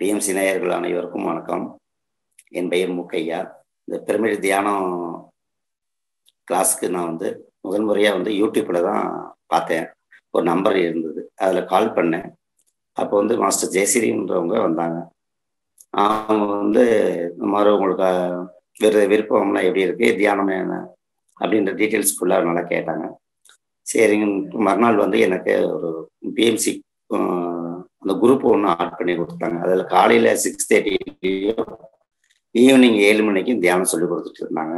BMC நேயர்கள் அனைவருக்கும் வணக்கம் என் பெயர் முக்கையா இந்த பிரமிட் தியானம் கிளாஸ்க்கு நான் வந்து முதல் முறையாக வந்து யூடியூப்பில் தான் பார்த்தேன் ஒரு நம்பர் இருந்தது அதில் கால் பண்ணேன் அப்போ வந்து மாஸ்டர் ஜெயஸ்ரீன்றவங்க வந்தாங்க அவங்க வந்து இந்த மாதிரி உங்களுக்கு விரு விருப்பம்லாம் எப்படி இருக்கு தியானம் என்ன அப்படின்ற டீட்டெயில்ஸ் ஃபுல்லாக நல்லா கேட்டாங்க சரிங்க மறுநாள் வந்து எனக்கு ஒரு பிஎம்சி அந்த குரூப் ஒன்று ஆட் பண்ணி கொடுத்தாங்க அதில் காலையில் சிக்ஸ் தேர்ட்டிலையும் ஈவினிங் ஏழு மணிக்கும் தியானம் சொல்லி கொடுத்துட்டு இருந்தாங்க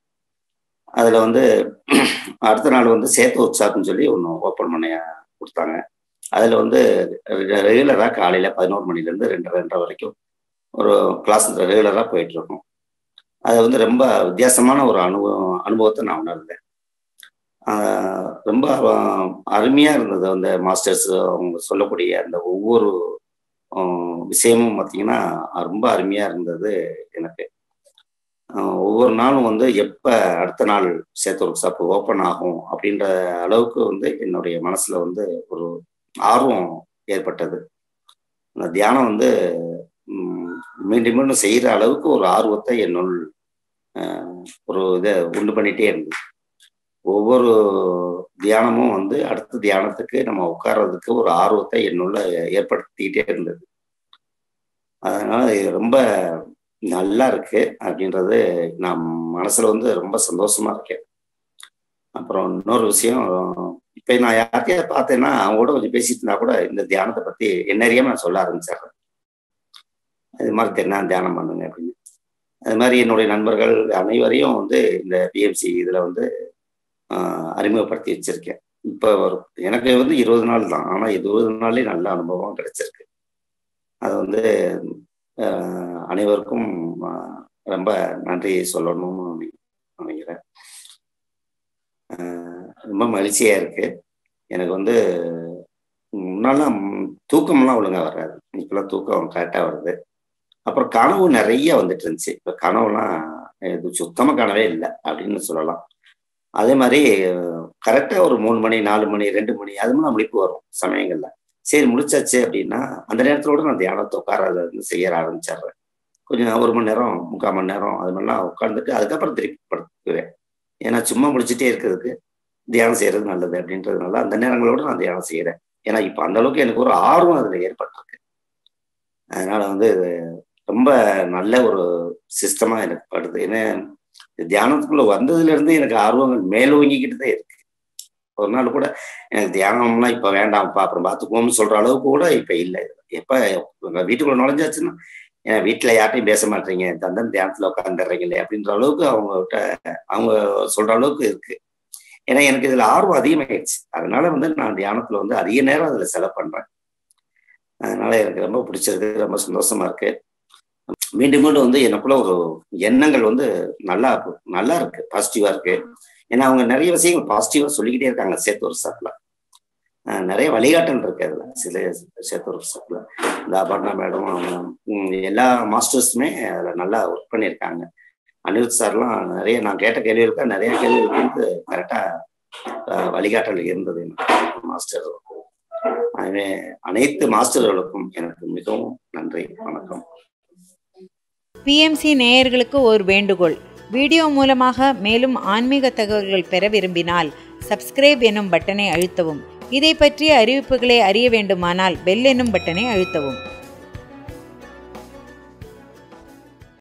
அதில் வந்து அடுத்த நாள் வந்து சேத்து உற்சாகம்னு சொல்லி ஒன்று ஓப்பன் பண்ண கொடுத்தாங்க அதில் வந்து ரெகுலராக காலையில் பதினோரு மணிலேருந்து ரெண்டு ரெண்டரை வரைக்கும் ஒரு கிளாஸ் ரெகுலராக போயிட்டுருக்கோம் அது வந்து ரொம்ப வித்தியாசமான ஒரு அனுபவம் அனுபவத்தை நான் உணர்ந்தேன் ரொம்ப அருமையாக இருந்தது அந்த மாஸ்டர்ஸ் அவங்க சொல்லக்கூடிய அந்த ஒவ்வொரு விஷயமும் பார்த்தீங்கன்னா ரொம்ப அருமையாக இருந்தது எனக்கு ஒவ்வொரு நாளும் வந்து எப்போ அடுத்த நாள் சேத்து ஒர்க் ஷாப் ஓப்பன் ஆகும் அப்படின்ற அளவுக்கு வந்து என்னுடைய மனசில் வந்து ஒரு ஆர்வம் ஏற்பட்டது அந்த தியானம் வந்து மீண்டும் மீண்டும் செய்கிற அளவுக்கு ஒரு ஆர்வத்தை என்னுள் ஒரு இதை உண்டு பண்ணிகிட்டே இருந்தது ஒவ்வொரு தியானமும் வந்து அடுத்த தியானத்துக்கு நம்ம உட்கார்றதுக்கு ஒரு ஆர்வத்தை என்னுள்ள ஏற்படுத்திக்கிட்டே இருந்தது அதனால இது ரொம்ப நல்லா இருக்கு அப்படின்றது நான் மனசுல வந்து ரொம்ப சந்தோஷமா இருக்கேன் அப்புறம் இன்னொரு விஷயம் இப்ப நான் யார்கிட்டயா பார்த்தேன்னா அவங்களோட கொஞ்சம் பேசிட்டு இருந்தா கூட இந்த தியானத்தை பத்தி என்ன அறியாம நான் சொல்ல ஆரம்பிச்சிடுறேன் அது மாதிரி தென்னா தியானம் பண்ணுங்க அப்படின்னு அது மாதிரி என்னுடைய நண்பர்கள் அனைவரையும் வந்து இந்த பிஎம்சி இதுல வந்து அறிமுகப்படுத்தி வச்சிருக்கேன் இப்போ ஒரு எனக்கு வந்து இருபது நாள் தான் ஆனால் இருபது நாள்லேயே நல்ல அனுபவம் கிடைச்சிருக்கு அது வந்து அனைவருக்கும் ரொம்ப நன்றி சொல்லணும்னு நினைக்கிறேன் ரொம்ப மகிழ்ச்சியாக இருக்கு எனக்கு வந்து முன்னாலாம் தூக்கம்லாம் ஒழுங்காக வராது இப்பெல்லாம் தூக்கம் கரெக்டாக வருது அப்புறம் கனவு நிறைய வந்துட்டு இருந்துச்சு இப்போ கனவுலாம் இது சுத்தமாக கனவே இல்லை அப்படின்னு சொல்லலாம் அதே மாதிரி கரெக்டாக ஒரு மூணு மணி நாலு மணி ரெண்டு மணி அது மாதிரி முழிப்பு வரும் சமயங்களில் சரி முடிச்சாச்சு அப்படின்னா அந்த நேரத்தோட நான் தியானத்தை உட்கார அதை வந்து செய்ய ஆரம்பிச்சிடுறேன் கொஞ்சம் ஒரு மணி நேரம் முக்கால் மணி நேரம் அது மாதிரிலாம் உட்காந்துட்டு அதுக்கப்புறம் திருப்பி படுத்துக்குவேன் ஏன்னா சும்மா முடிச்சுட்டே இருக்கிறதுக்கு தியானம் செய்யறது நல்லது அப்படின்றதுனால அந்த நேரங்களோட நான் தியானம் செய்கிறேன் ஏன்னா இப்போ அந்த அளவுக்கு எனக்கு ஒரு ஆர்வம் அதில் ஏற்பட்டிருக்கு அதனால வந்து ரொம்ப நல்ல ஒரு சிஸ்டமாக எனக்கு படுது ஏன்னா தியானத்துக்குள்ள வந்ததுல இருந்து எனக்கு ஆர்வங்கள் மேலோங்கிக்கிட்டு தான் இருக்கு ஒரு நாள் கூட எனக்கு தியானம்லாம் இப்ப வேண்டாம்ப்பா அப்புறம் பார்த்துக்குவோம்னு சொல்ற அளவுக்கு கூட இப்ப இல்லை எப்ப வீட்டுக்குள்ள நுழைஞ்சாச்சுன்னா ஏன்னா வீட்டுல யார்ட்டையும் பேச மாட்டீங்க தந்தன் தியானத்துல உட்காந்துடுறீங்களே அப்படின்ற அளவுக்கு அவங்ககிட்ட அவங்க சொல்ற அளவுக்கு இருக்கு ஏன்னா எனக்கு இதுல ஆர்வம் அதிகமாயிடுச்சு அதனால வந்து நான் தியானத்துல வந்து அதிக நேரம் அதுல செலவு பண்றேன் அதனால எனக்கு ரொம்ப பிடிச்சிருக்கு ரொம்ப சந்தோஷமா இருக்கு மீண்டும் மீண்டும் வந்து எனக்குள்ள ஒரு எண்ணங்கள் வந்து நல்லா நல்லா இருக்கு பாசிட்டிவா இருக்கு ஏன்னா அவங்க நிறைய விஷயங்கள் பாசிட்டிவா சொல்லிக்கிட்டே இருக்காங்க சேத்து ஒரு சாப்ல நிறைய வழிகாட்டல் இருக்கு அதுல சில சேத்து ஒரு சாப்ல இந்த அபர்ணா மேடம் அவங்க எல்லா மாஸ்டர்ஸுமே அதுல நல்லா ஒர்க் பண்ணியிருக்காங்க அனிருத் சார்லாம் நிறைய நான் கேட்ட கேள்வி இருக்கா நிறைய கேள்விகளுக்கு வந்து கரெக்டா வழிகாட்டல் இருந்தது மாஸ்டர் எனவே அனைத்து மாஸ்டர்களுக்கும் எனக்கு மிகவும் நன்றி வணக்கம் பிஎம்சி நேயர்களுக்கு ஒரு வேண்டுகோள் வீடியோ மூலமாக மேலும் ஆன்மீக தகவல்கள் பெற விரும்பினால் சப்ஸ்கிரைப் எனும் பட்டனை அழுத்தவும் இதை பற்றிய அறிவிப்புகளை அறிய வேண்டுமானால் பெல் எனும் பட்டனை அழுத்தவும்